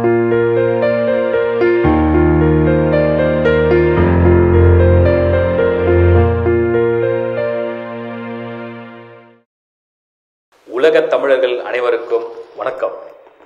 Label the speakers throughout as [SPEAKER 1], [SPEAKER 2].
[SPEAKER 1] உலகத் தமிழர்கள் அனைவருக்கும் வணக்கம்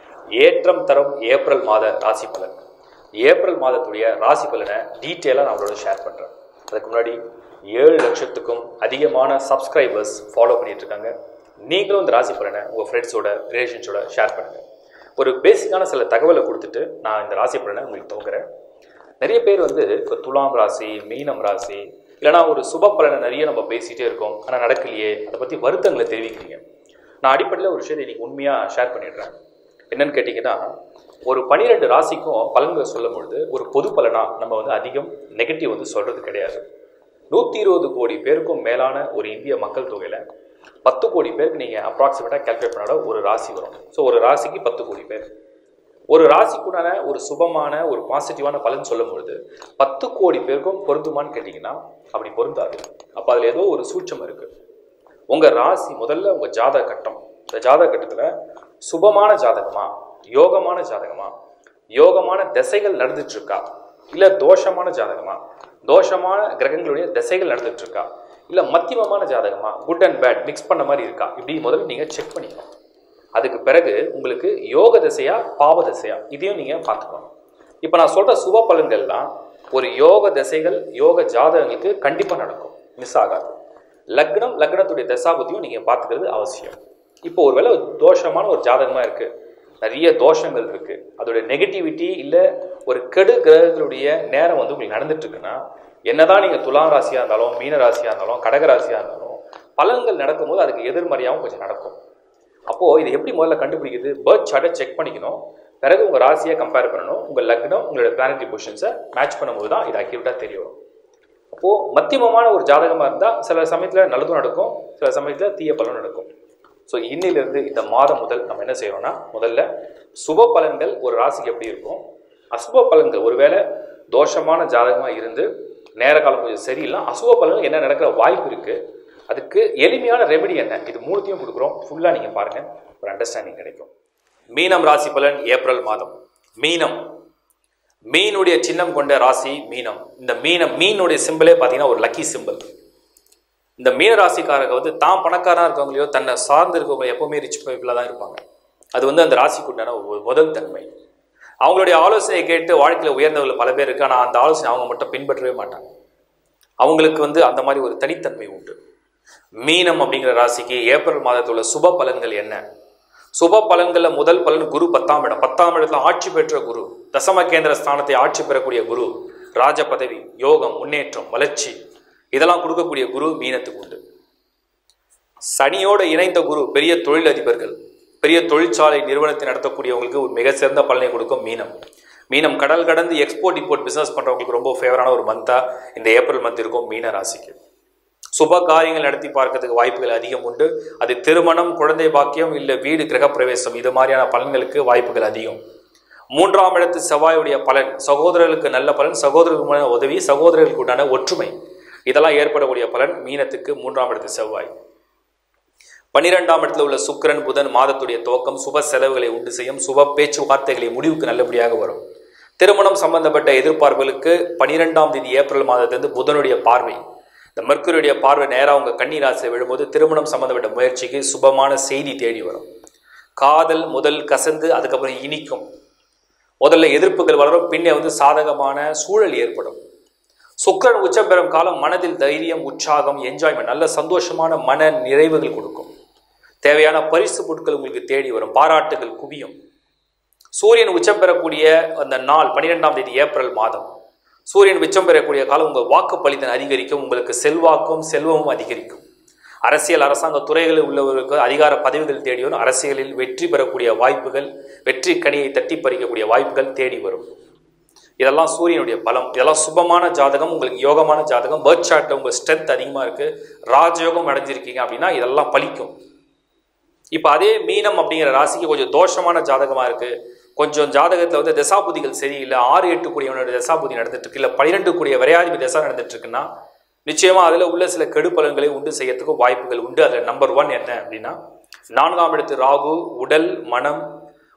[SPEAKER 1] ஏற்றம் தரும் ஏப்ரல் மாத ராசி பலன் ஏப்ரல் மாதத்துடைய ராசி பலனை டீட்டெயிலாக நான் அவங்களோட ஷேர் பண்ணுறேன் அதுக்கு முன்னாடி ஏழு லட்சத்துக்கும் அதிகமான சப்ஸ்கிரைபர்ஸ் ஃபாலோ பண்ணிட்டு இருக்காங்க நீங்களும் இந்த ராசி பலனை உங்கள் ஃப்ரெண்ட்ஸோட ரிலேஷன்ஸோட ஷேர் பண்ணுங்கள் ஒரு பேசிக்கான சில தகவலை கொடுத்துட்டு நான் இந்த ராசி பலனை உங்களுக்கு துவங்குறேன் நிறைய பேர் வந்து இப்போ துலாம் ராசி மீனம் ராசி இல்லைனா ஒரு சுப பலனை நிறைய நம்ம பேசிகிட்டே இருக்கோம் ஆனால் நடக்கலையே அதை பற்றி வருத்தங்களை தெரிவிக்கிறீங்க நான் அடிப்படையில் ஒரு விஷயத்தை இன்னைக்கு உண்மையாக ஷேர் பண்ணிடுறேன் என்னன்னு கேட்டிங்கன்னா ஒரு பனிரெண்டு ராசிக்கும் பலன்களை சொல்லும் பொழுது ஒரு பொது பலனாக நம்ம வந்து அதிகம் நெகட்டிவ் வந்து சொல்கிறது கிடையாது நூற்றி இருபது கோடி பேருக்கும் மேலான ஒரு இந்திய மக்கள் தொகையில் பத்து கோடி பேருக்கு நீங்கள் அப்ராக்சிமேட்டாக கேல்குலேட் பண்ணாட ஒரு ராசி வரும் ஸோ ஒரு ராசிக்கு பத்து கோடி பேர் ஒரு ராசிக்குண்டான ஒரு சுபமான ஒரு பாசிட்டிவான பலன் சொல்லும் பொழுது பத்து கோடி பேருக்கும் பொருந்துமான்னு கேட்டிங்கன்னா அப்படி பொருந்தாது அப்போ அதில் ஏதோ ஒரு சூட்சம் இருக்குது உங்கள் ராசி முதல்ல உங்கள் ஜாதக கட்டம் இந்த ஜாதக கட்டத்தில் சுபமான ஜாதகமா யோகமான ஜாதகமா யோகமான திசைகள் நடந்துட்டு இருக்கா இல்லை தோஷமான ஜாதகமா தோஷமான கிரகங்களுடைய திசைகள் நடந்துட்டு இருக்கா இல்லை மத்தியமமான ஜாதகமா குட் அண்ட் பேட் மிக்ஸ் பண்ண மாதிரி இருக்கா இப்படி முதல்ல நீங்கள் செக் பண்ணிக்கணும் அதுக்கு பிறகு உங்களுக்கு யோக திசையா பாவ திசையா இதையும் நீங்கள் பார்த்துக்கணும் இப்போ நான் சொல்கிற சுப பலன்கள்லாம் ஒரு யோக திசைகள் யோக ஜாதகங்களுக்கு கண்டிப்பாக நடக்கும் மிஸ் ஆகாது லக்னம் லக்னத்துடைய தசாபதியும் நீங்கள் பார்த்துக்கிறது அவசியம் இப்போ ஒருவேளை ஒரு தோஷமான ஒரு ஜாதகமாக இருக்குது நிறைய தோஷங்கள் இருக்குது அதோடைய நெகட்டிவிட்டி இல்லை ஒரு கெடு கிரகங்களுடைய நேரம் வந்து உங்களுக்கு நடந்துட்டு இருக்குன்னா என்னதான் நீங்கள் துலாம் ராசியாக இருந்தாலும் மீன ராசியாக இருந்தாலும் கடக ராசியாக இருந்தாலும் பலன்கள் நடக்கும்போது அதுக்கு எதிர்மறையாகவும் கொஞ்சம் நடக்கும் அப்போது இது எப்படி முதல்ல கண்டுபிடிக்குது பேர்த் சார்ட்டை செக் பண்ணிக்கணும் பிறகு உங்கள் ராசியை கம்பேர் பண்ணணும் உங்கள் லக்னம் உங்களோட பிளானட்டரி பொசிஷன்ஸை மேட்ச் பண்ணும்போது தான் இது அக்யூரேட்டாக தெரிய வரும் அப்போது மத்தியமமான ஒரு ஜாதகமாக இருந்தால் சில சமயத்தில் நல்லதும் நடக்கும் சில சமயத்தில் தீய பலனும் நடக்கும் ஸோ இன்னிலிருந்து இந்த மாதம் முதல் நம்ம என்ன செய்யறோம்னா முதல்ல சுப பலன்கள் ஒரு ராசிக்கு எப்படி இருக்கும் அசுப பலன்கள் ஒருவேளை தோஷமான ஜாதகமாக இருந்து நேர காலம் கொஞ்சம் சரியில்லை அசுப பலன்கள் என்ன நடக்கிற வாய்ப்பு இருக்குது அதுக்கு எளிமையான ரெமெடி என்ன இது மூணுத்தையும் கொடுக்குறோம் ஃபுல்லாக நீங்கள் பாருங்கள் ஒரு அண்டர்ஸ்டாண்டிங் கிடைக்கும் மீனம் ராசி பலன் ஏப்ரல் மாதம் மீனம் மீனுடைய சின்னம் கொண்ட ராசி மீனம் இந்த மீனம் மீனுடைய சிம்பிளே பார்த்தீங்கன்னா ஒரு லக்கி சிம்பிள் இந்த மீன ராசிக்காரங்க வந்து தான் பணக்காரா இருக்கவங்களையோ தன்னை சார்ந்து இருக்கவங்க எப்பவுமே ரிச் பீப்புளாக தான் இருப்பாங்க அது வந்து அந்த ராசிக்கு உண்டான ஒரு முதல் தன்மை அவங்களுடைய ஆலோசனையை கேட்டு வாழ்க்கையில் உயர்ந்தவர்கள் பல பேர் இருக்கு ஆனால் அந்த ஆலோசனை அவங்க மட்டும் பின்பற்றவே மாட்டாங்க அவங்களுக்கு வந்து அந்த மாதிரி ஒரு தனித்தன்மை உண்டு மீனம் அப்படிங்கிற ராசிக்கு ஏப்ரல் மாதத்தில் உள்ள சுப பலன்கள் என்ன சுப பலன்களில் முதல் பலன் குரு பத்தாம் இடம் பத்தாம் இடத்துல ஆட்சி பெற்ற குரு தசம கேந்திர ஸ்தானத்தை ஆட்சி பெறக்கூடிய குரு ராஜ பதவி யோகம் முன்னேற்றம் வளர்ச்சி இதெல்லாம் கொடுக்கக்கூடிய குரு மீனத்துக்கு உண்டு சனியோடு இணைந்த குரு பெரிய தொழிலதிபர்கள் பெரிய தொழிற்சாலை நிறுவனத்தை நடத்தக்கூடியவங்களுக்கு ஒரு மிக சிறந்த பலனை கொடுக்கும் மீனம் மீனம் கடல் கடந்து எக்ஸ்போர்ட் இம்போர்ட் பிஸ்னஸ் பண்ணுறவங்களுக்கு ரொம்ப ஃபேவரான ஒரு மந்தாக இந்த ஏப்ரல் மந்த் இருக்கும் மீன ராசிக்கு சுப காரியங்கள் நடத்தி பார்க்கறதுக்கு வாய்ப்புகள் அதிகம் உண்டு அது திருமணம் குழந்தை பாக்கியம் இல்லை வீடு கிரகப்பிரவேசம் இது மாதிரியான பலன்களுக்கு வாய்ப்புகள் அதிகம் மூன்றாம் இடத்து செவ்வாயுடைய பலன் சகோதரர்களுக்கு நல்ல பலன் சகோதரர்களுக்கு உதவி சகோதரர்களுக்கு உண்டான ஒற்றுமை இதெல்லாம் ஏற்படக்கூடிய பலன் மீனத்துக்கு மூன்றாம் இடத்து செவ்வாய் பன்னிரெண்டாம் இடத்துல உள்ள சுக்கிரன் புதன் மாதத்துடைய துவக்கம் சுப செலவுகளை உண்டு செய்யும் சுப பேச்சுவார்த்தைகளை முடிவுக்கு நல்லபடியாக வரும் திருமணம் சம்பந்தப்பட்ட எதிர்பார்ப்புகளுக்கு பனிரெண்டாம் தேதி ஏப்ரல் மாதத்திலிருந்து புதனுடைய பார்வை இந்த மெர்க்குரியுடைய பார்வை நேராக உங்கள் கன்னி ராசியில் விழும்போது திருமணம் சம்பந்தப்பட்ட முயற்சிக்கு சுபமான செய்தி தேடி வரும் காதல் முதல் கசந்து அதுக்கப்புறம் இனிக்கும் முதல்ல எதிர்ப்புகள் வளரும் பின்னே வந்து சாதகமான சூழல் ஏற்படும் சுக்கிரன் உச்சம் பெறும் காலம் மனதில் தைரியம் உற்சாகம் என்ஜாய்மெண்ட் நல்ல சந்தோஷமான மன நிறைவுகள் கொடுக்கும் தேவையான பரிசு பொருட்கள் உங்களுக்கு தேடி வரும் பாராட்டுகள் குவியும் சூரியன் உச்சம் பெறக்கூடிய அந்த நாள் பன்னிரெண்டாம் தேதி ஏப்ரல் மாதம் சூரியன் உச்சம் பெறக்கூடிய காலம் உங்கள் வாக்குப்பளித்தன் அதிகரிக்கும் உங்களுக்கு செல்வாக்கும் செல்வமும் அதிகரிக்கும் அரசியல் அரசாங்க துறைகளில் உள்ளவர்களுக்கு அதிகார பதவிகள் தேடி வரும் அரசியலில் வெற்றி பெறக்கூடிய வாய்ப்புகள் வெற்றி கனியை தட்டி பறிக்கக்கூடிய வாய்ப்புகள் தேடி வரும் இதெல்லாம் சூரியனுடைய பலம் இதெல்லாம் சுபமான ஜாதகம் உங்களுக்கு யோகமான ஜாதகம் பேர்த் சார்ட்டில் உங்கள் ஸ்ட்ரென்த் அதிகமாக இருக்குது ராஜயோகம் அடைஞ்சிருக்கீங்க அப்படின்னா இதெல்லாம் பலிக்கும் இப்போ அதே மீனம் அப்படிங்கிற ராசிக்கு கொஞ்சம் தோஷமான ஜாதகமாக இருக்குது கொஞ்சம் ஜாதகத்தில் வந்து தசாபுதிகள் சரியில்லை ஆறு எட்டு கூடியவனோட தசாபுதி நடந்துட்டு இருக்கு இல்லை பன்னிரெண்டு கூடிய விரையாதிபதி தசா நடந்துட்டு இருக்குன்னா நிச்சயமாக அதில் உள்ள சில கெடுபலன்களை உண்டு செய்யறதுக்கு வாய்ப்புகள் உண்டு அதில் நம்பர் ஒன் என்ன அப்படின்னா நான்காம் இடத்து ராகு உடல் மனம்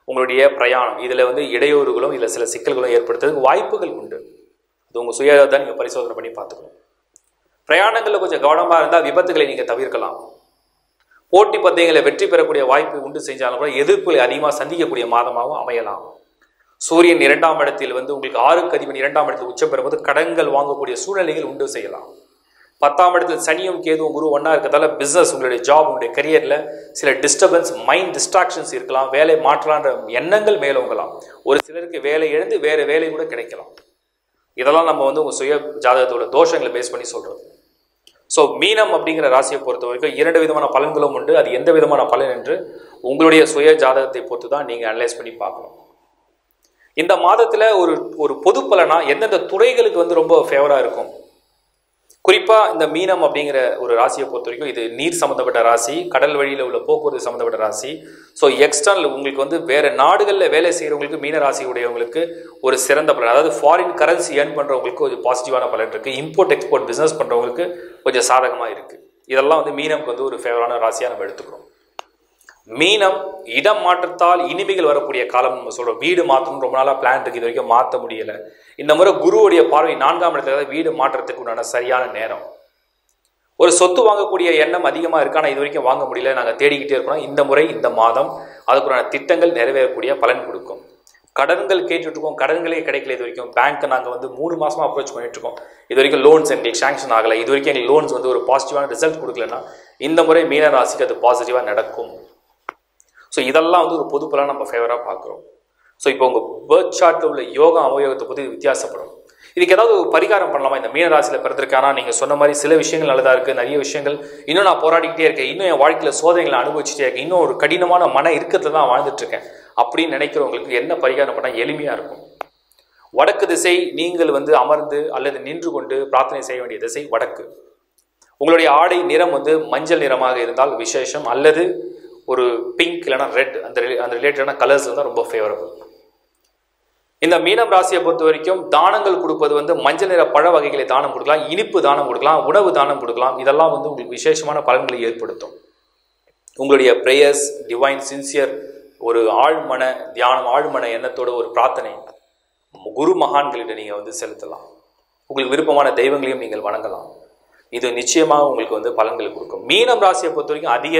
[SPEAKER 1] உங்களுடைய பிரயாணம் இதில் வந்து இடையூறுகளும் இதில் சில சிக்கல்களும் ஏற்படுத்துறதுக்கு வாய்ப்புகள் உண்டு இது உங்கள் சுயத்தை நீங்கள் பரிசோதனை பண்ணி பார்த்துக்கணும் பிரயாணங்களில் கொஞ்சம் கவனமாக இருந்தால் விபத்துகளை நீங்கள் தவிர்க்கலாம் போட்டி பந்தயங்களை வெற்றி பெறக்கூடிய வாய்ப்பு உண்டு செஞ்சாலும் கூட எதிர்ப்புகளை அதிகமாக சந்திக்கக்கூடிய மாதமாகவும் அமையலாம் சூரியன் இரண்டாம் இடத்தில் வந்து உங்களுக்கு ஆறுக்கு அதிபன் இரண்டாம் இடத்தில் உச்சம் பெறும்போது கடன்கள் வாங்கக்கூடிய சூழ்நிலைகள் உண்டு செய்யலாம் பத்தாம் இடத்தில் சனியும் கேதுவும் குரு ஒன்றா இருக்கிறதால பிஸ்னஸ் உங்களுடைய ஜாப் உங்களுடைய கரியரில் சில டிஸ்டர்பன்ஸ் மைண்ட் டிஸ்ட்ராக்ஷன்ஸ் இருக்கலாம் வேலை மாற்றலான்ற எண்ணங்கள் மேலோங்கலாம் ஒரு சிலருக்கு வேலை எழுந்து வேறு வேலை கூட கிடைக்கலாம் இதெல்லாம் நம்ம வந்து உங்கள் சுய ஜாதகத்தோட தோஷங்களை பேஸ் பண்ணி சொல்கிறது ஸோ மீனம் அப்படிங்கிற ராசியை பொறுத்த வரைக்கும் இரண்டு விதமான பலன்களும் உண்டு அது எந்த விதமான பலன் என்று உங்களுடைய சுய ஜாதகத்தை பொறுத்து தான் நீங்கள் அனலைஸ் பண்ணி பார்க்கணும் இந்த மாதத்தில் ஒரு ஒரு பொது பலனா எந்தெந்த துறைகளுக்கு வந்து ரொம்ப ஃபேவராக இருக்கும் குறிப்பாக இந்த மீனம் அப்படிங்கிற ஒரு ராசியை பொறுத்த வரைக்கும் இது நீர் சம்மந்தப்பட்ட ராசி கடல் வழியில் உள்ள போக்குவரத்து சம்மந்தப்பட்ட ராசி ஸோ எக்ஸ்டர்னல் உங்களுக்கு வந்து வேறு நாடுகளில் வேலை செய்கிறவங்களுக்கு மீன ராசி உடையவங்களுக்கு ஒரு சிறந்த பலன் அதாவது ஃபாரின் கரன்சி ஏர்ன் பண்ணுறவங்களுக்கு ஒரு பாசிட்டிவான பலன் இருக்குது இம்போர்ட் எக்ஸ்போர்ட் பிஸ்னஸ் பண்ணுறவங்களுக்கு கொஞ்சம் சாதகமாக இருக்குது இதெல்லாம் வந்து மீனம்க்கு வந்து ஒரு ஃபேவரான ராசியாக நம்ம எடுத்துக்கிறோம் மீனம் இடம் மாற்றத்தால் இனிமைகள் வரக்கூடிய காலம் நம்ம சொல்கிறோம் வீடு மாற்றணும் ரொம்ப நாளாக பிளான் இருக்குது இது வரைக்கும் மாற்ற முடியலை இந்த முறை குருவுடைய பார்வை நான்காம் இடத்துல வீடு மாற்றத்துக்கு உண்டான சரியான நேரம் ஒரு சொத்து வாங்கக்கூடிய எண்ணம் அதிகமாக இருக்கு ஆனால் இது வரைக்கும் வாங்க முடியல நாங்கள் தேடிக்கிட்டே இருக்கோம் இந்த முறை இந்த மாதம் அதுக்குண்டான திட்டங்கள் நிறைவேறக்கூடிய பலன் கொடுக்கும் கடன்கள் கேட்டுட்ருக்கோம் கடன்களே கிடைக்கல இது வரைக்கும் பேங்க்கை நாங்கள் வந்து மூணு மாதமாக அப்ரோச் பண்ணிட்டுருக்கோம் இது வரைக்கும் லோன்ஸ் எங்களுக்கு சாங்ஷன் ஆகலை இது வரைக்கும் எங்களுக்கு லோன்ஸ் வந்து ஒரு பாசிட்டிவான ரிசல்ட் கொடுக்கலன்னா இந்த முறை மீன ராசிக்கு அது பாசிட்டிவாக நடக்கும் ஸோ இதெல்லாம் வந்து ஒரு பொது பலன் நம்ம ஃபேவராக பார்க்குறோம் ஸோ இப்போ உங்கள் பேர்த் சார்ட்டில் உள்ள யோகா அவயோகத்தை பற்றி வித்தியாசப்படும் இதுக்கு ஏதாவது ஒரு பரிகாரம் பண்ணலாமா இந்த மீன ராசியில் பிறந்திருக்கானா நீங்கள் சொன்ன மாதிரி சில விஷயங்கள் நல்லதாக இருக்குது நிறைய விஷயங்கள் இன்னும் நான் போராடிக்கிட்டே இருக்கேன் இன்னும் என் வாழ்க்கையில் சோதனைகளை அனுபவிச்சுட்டே இருக்கேன் இன்னும் ஒரு கடினமான மன இறுக்கத்தில் தான் வாழ்ந்துட்டு இருக்கேன் அப்படின்னு நினைக்கிறவங்களுக்கு என்ன பரிகாரம் பண்ணால் எளிமையாக இருக்கும் வடக்கு திசை நீங்கள் வந்து அமர்ந்து அல்லது நின்று கொண்டு பிரார்த்தனை செய்ய வேண்டிய திசை வடக்கு உங்களுடைய ஆடை நிறம் வந்து மஞ்சள் நிறமாக இருந்தால் விசேஷம் அல்லது ஒரு பிங்க் இல்லைனா ரெட் அந்த ரிலே- அந்த ரிலேட்டடான கலர்ஸ் தான் ரொம்ப ஃபேவரபிள் இந்த மீனம் ராசியை பொறுத்த வரைக்கும் தானங்கள் கொடுப்பது வந்து மஞ்சள் நிற பழ வகைகளை தானம் கொடுக்கலாம் இனிப்பு தானம் கொடுக்கலாம் உணவு தானம் கொடுக்கலாம் இதெல்லாம் வந்து உங்களுக்கு விசேஷமான பலன்களை ஏற்படுத்தும் உங்களுடைய ப்ரேயர்ஸ் டிவைன் சின்சியர் ஒரு ஆழ்மன தியானம் ஆழ்மன எண்ணத்தோட ஒரு பிரார்த்தனை குரு மகான்களிட்ட நீங்கள் வந்து செலுத்தலாம் உங்களுக்கு விருப்பமான தெய்வங்களையும் நீங்கள் வணங்கலாம் இது நிச்சயமாக உங்களுக்கு வந்து பலன்கள் கொடுக்கும் மீனம் ராசியை பொறுத்த வரைக்கும் அதிக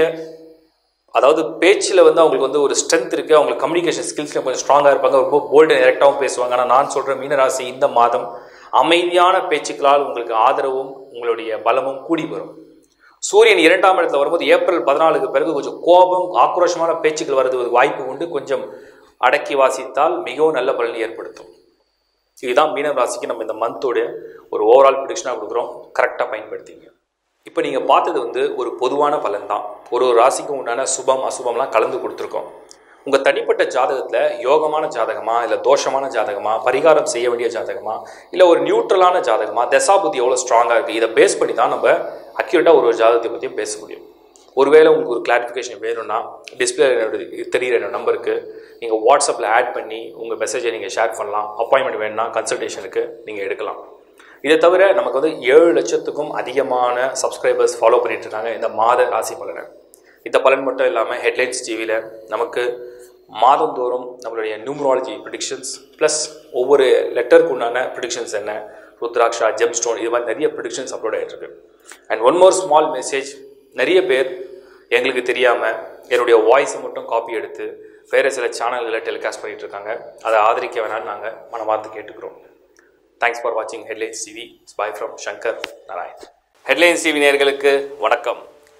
[SPEAKER 1] அதாவது பேச்சில் வந்து அவங்களுக்கு வந்து ஒரு ஸ்ட்ரென்த் இருக்குது அவங்களுக்கு கம்யூனிகேஷன் ஸ்கில்ஸில் கொஞ்சம் ஸ்ட்ராங்காக இருப்பாங்க ரொம்ப போல்டு டேரெக்டாகவும் பேசுவாங்க ஆனால் நான் சொல்கிற மீனராசி இந்த மாதம் அமைதியான பேச்சுக்களால் உங்களுக்கு ஆதரவும் உங்களுடைய பலமும் கூடி வரும் சூரியன் இரண்டாம் இடத்துல வரும்போது ஏப்ரல் பதினாலுக்கு பிறகு கொஞ்சம் கோபம் ஆக்ரோஷமான பேச்சுக்கள் வருது வாய்ப்பு உண்டு கொஞ்சம் அடக்கி வாசித்தால் மிகவும் நல்ல பலன் ஏற்படுத்தும் இதுதான் மீனம் ராசிக்கு நம்ம இந்த மந்தோட ஒரு ஓவரால் ப்ரிடிக்ஷனாக கொடுக்குறோம் கரெக்டாக பயன்படுத்திங்க இப்போ நீங்கள் பார்த்தது வந்து ஒரு பொதுவான பலன் தான் ஒரு ஒரு ராசிக்கும் உண்டான சுபம் அசுபம்லாம் கலந்து கொடுத்துருக்கோம் உங்கள் தனிப்பட்ட ஜாதகத்தில் யோகமான ஜாதகமா இல்லை தோஷமான ஜாதகமா பரிகாரம் செய்ய வேண்டிய ஜாதகமா இல்லை ஒரு நியூட்ரலான ஜாதகமா தசாபுத்தி எவ்வளோ ஸ்ட்ராங்காக இருக்குது இதை பேஸ் பண்ணி தான் நம்ம அக்யூரேட்டாக ஒரு ஒரு ஜாதகத்தை பற்றியும் பேச முடியும் ஒருவேளை உங்களுக்கு ஒரு கிளாரிஃபிகேஷன் வேணும்னா டிஸ்பிளே தெரிகிற என்னோட நம்பருக்கு நீங்கள் வாட்ஸ்அப்பில் ஆட் பண்ணி உங்கள் மெசேஜை நீங்கள் ஷேர் பண்ணலாம் அப்பாயின்மெண்ட் வேணும்னா கன்சல்டேஷனுக்கு நீங்கள் எடுக்கலாம் இதை தவிர நமக்கு வந்து ஏழு லட்சத்துக்கும் அதிகமான சப்ஸ்கிரைபர்ஸ் ஃபாலோ பண்ணிட்டு இருக்காங்க இந்த மாத ராசி பலனை இந்த பலன் மட்டும் இல்லாமல் ஹெட்லைன்ஸ் டிவியில் நமக்கு மாதந்தோறும் நம்மளுடைய நியூமராலஜி ப்ரிடிக்ஷன்ஸ் ப்ளஸ் ஒவ்வொரு லெட்டருக்கு உண்டான ப்ரிடிக்ஷன்ஸ் என்ன ருத்ராக்ஷா ஜெம் ஸ்டோன் இது மாதிரி நிறைய ப்ரிடிக்ஷன்ஸ் அப்லோட் ஆகிட்டு இருக்கு and one more small message நிறைய பேர் எங்களுக்கு தெரியாமல் என்னுடைய வாய்ஸை மட்டும் காப்பி எடுத்து வேறு சில சேனல்களை டெலிகாஸ்ட் பண்ணிட்டு இருக்காங்க அதை ஆதரிக்க வேணாம்னு நாங்கள் மனமார்ந்து கேட்டுக்கிறோம் தேங்க்ஸ் ஃபார் வாட்சிங் Headlines TV bye from Shankar Narayan Headlines TV நேயர்களுக்கு வணக்கம்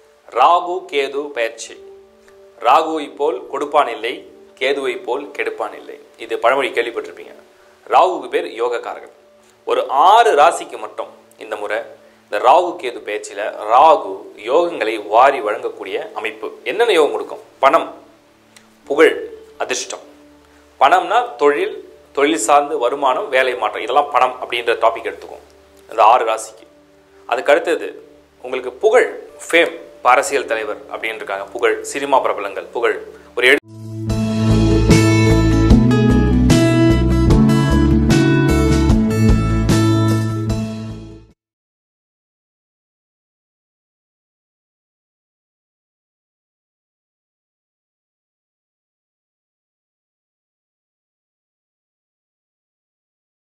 [SPEAKER 1] ராகு கேது பயிற்சி ராகுவை போல் கொடுப்பான் இல்லை கேதுவை போல் கெடுப்பான் இல்லை இது பழமொழி கேள்விப்பட்டிருப்பீங்க ராகுவுக்கு பேர் யோகக்காரகன் ஒரு ஆறு ராசிக்கு மட்டும் இந்த முறை இந்த ராகு கேது பயிற்சியில் ராகு யோகங்களை வாரி வழங்கக்கூடிய அமைப்பு என்னென்ன யோகம் கொடுக்கும் பணம் புகழ் அதிர்ஷ்டம் பணம்னா தொழில் தொழில் சார்ந்து வருமானம் வேலை மாற்றம் இதெல்லாம் பணம் அப்படின்ற டாபிக் எடுத்துக்கும் இந்த ஆறு ராசிக்கு அதுக்கு அடுத்தது உங்களுக்கு புகழ் ஃபேம் அரசியல் தலைவர் அப்படின்னு இருக்காங்க புகழ் சினிமா பிரபலங்கள் புகழ் ஒரு எழு